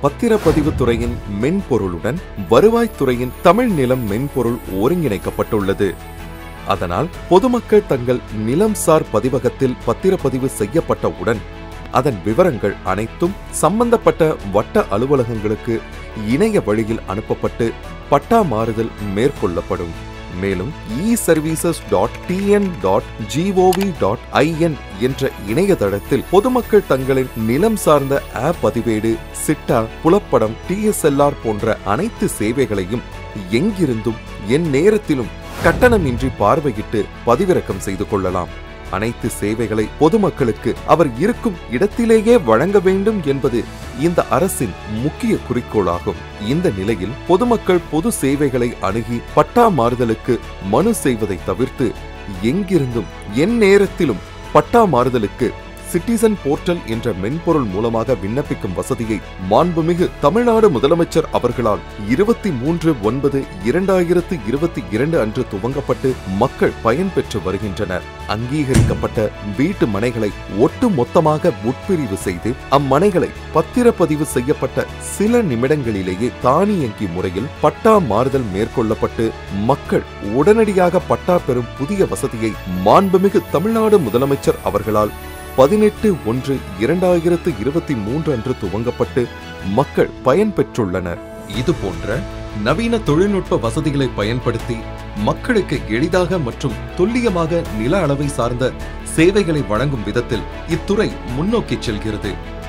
பத்திரப்பதிவு துறையின் மென்பொருளுடன் வருவாய்த்துறையின் தமிழ் நிலம் மென்பொருள் ஒருங்கிணைக்கப்பட்டுள்ளது அதனால் பொதுமக்கள் தங்கள் நிலம் சார் பதிவகத்தில் பத்திரப்பதிவு செய்யப்பட்டவுடன் அதன் விவரங்கள் அனைத்தும் சம்பந்தப்பட்ட வட்ட அலுவலகங்களுக்கு இணைய வழியில் அனுப்பப்பட்டு பட்டா மாறுதல் மேற்கொள்ளப்படும் மேலும் e services dot TN dot GOV dot IN என்ற இணையதளத்தில் பொதுமக்கள் தங்களின் நிலம் சார்ந்த ஆப் பதிவேடு சிட்டா புலப்படம் டிஎஸ்எல்ஆர் போன்ற அனைத்து சேவைகளையும் எங்கிருந்தும் என் நேரத்திலும் கட்டணமின்றி பார்வையிட்டு பதிவிறக்கம் செய்து கொள்ளலாம் அனைத்து சேவைகளை பொதுமக்களுக்கு அவர் இருக்கும் இடத்திலேயே வழங்க வேண்டும் என்பது இந்த அரசின் முக்கிய குறிக்கோளாகும் இந்த நிலையில் பொதுமக்கள் பொது சேவைகளை அணுகி பட்டா மாறுதலுக்கு மனு செய்வதை தவிர்த்து எங்கிருந்தும் என் நேரத்திலும் பட்டா மாறுதலுக்கு சிட்டிசன் போர்ட்டல் என்ற மென்பொருள் மூலமாக விண்ணப்பிக்கும் வசதியை மாண்புமிகு தமிழ்நாடு முதலமைச்சர் அவர்களால் இருபத்தி மூன்று ஒன்பது இரண்டாயிரத்து இருபத்தி இரண்டு அன்று துவங்கப்பட்டு மக்கள் பயன்பெற்று வருகின்றனர் அங்கீகரிக்கப்பட்ட வீட்டு மனைகளை ஒட்டு மொத்தமாக உட்பிரிவு செய்து அம்மனைகளை பத்திரப்பதிவு செய்யப்பட்ட சில நிமிடங்களிலேயே தானியங்கி முறையில் பட்டா மாறுதல் மேற்கொள்ளப்பட்டு மக்கள் உடனடியாக பட்டா பெறும் புதிய வசதியை மாண்புமிகு தமிழ்நாடு முதலமைச்சர் அவர்களால் பதினெட்டு ஒன்று இரண்டாயிரத்து இருபத்தி மூன்று அன்று துவங்கப்பட்டு மக்கள் பயன்பெற்றுள்ளனர் இது போன்ற நவீன தொழில்நுட்ப வசதிகளை பயன்படுத்தி மக்களுக்கு எளிதாக மற்றும் துல்லியமாக நில அளவை சார்ந்த சேவைகளை வழங்கும் விதத்தில் இத்துறை முன்னோக்கி செல்கிறது